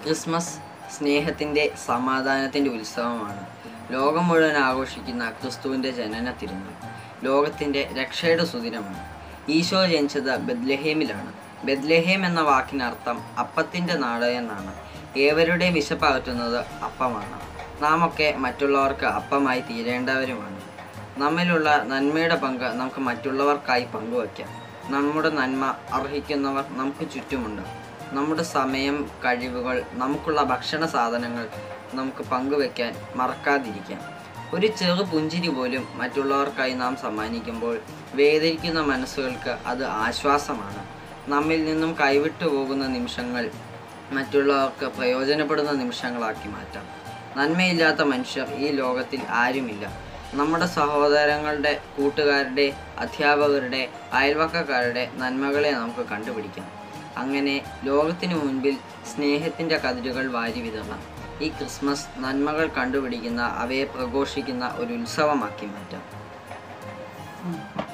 Christmas സ്നേഹത്തിൻ്റെ സമാധാനത്തിൻ്റെ ഉത്സവമാണ് ലോകം മുഴുവൻ ആഘോഷിക്കുന്ന ക്രിസ്തുവിൻ്റെ ജനന തിരുനാൾ ലോകത്തിൻ്റെ രക്ഷയുടെ സുദിനമാണ് ഈശോ ജനിച്ചത് ബദ്ലഹേമിലാണ് ബദ്ലഹേം എന്ന വാക്കിനർത്ഥം അപ്പത്തിൻ്റെ നാട് എന്നാണ് ഏവരുടെയും വിശപ്പകറ്റുന്നത് അപ്പമാണ് നാം ഒക്കെ മറ്റുള്ളവർക്ക് അപ്പമായി തീരേണ്ടവരുമാണ് നമ്മിലുള്ള നന്മയുടെ പങ്ക് നമുക്ക് മറ്റുള്ളവർക്കായി പങ്കുവയ്ക്കാം നമ്മുടെ നന്മ അർഹിക്കുന്നവർ നമുക്ക് ചുറ്റുമുണ്ട് നമ്മുടെ സമയം കഴിവുകൾ നമുക്കുള്ള ഭക്ഷണ സാധനങ്ങൾ നമുക്ക് പങ്കുവെക്കാൻ മറക്കാതിരിക്കാം ഒരു ചെറു പുഞ്ചിരി പോലും മറ്റുള്ളവർക്കായി നാം സമ്മാനിക്കുമ്പോൾ വേദനിക്കുന്ന മനസ്സുകൾക്ക് അത് ആശ്വാസമാണ് നമ്മിൽ നിന്നും കൈവിട്ടു പോകുന്ന നിമിഷങ്ങൾ മറ്റുള്ളവർക്ക് പ്രയോജനപ്പെടുന്ന നിമിഷങ്ങളാക്കി മാറ്റാം നന്മയില്ലാത്ത മനുഷ്യർ ഈ ലോകത്തിൽ ആരുമില്ല നമ്മുടെ സഹോദരങ്ങളുടെ കൂട്ടുകാരുടെ അധ്യാപകരുടെ അയൽവക്കക്കാരുടെ നന്മകളെ നമുക്ക് കണ്ടുപിടിക്കാം അങ്ങനെ ലോകത്തിനു മുൻപിൽ സ്നേഹത്തിൻ്റെ കതിരുകൾ വാരി വിതറാം ഈ ക്രിസ്മസ് നന്മകൾ കണ്ടുപിടിക്കുന്ന അവയെ പ്രഘോഷിക്കുന്ന ഒരു ഉത്സവമാക്കി മാറ്റാം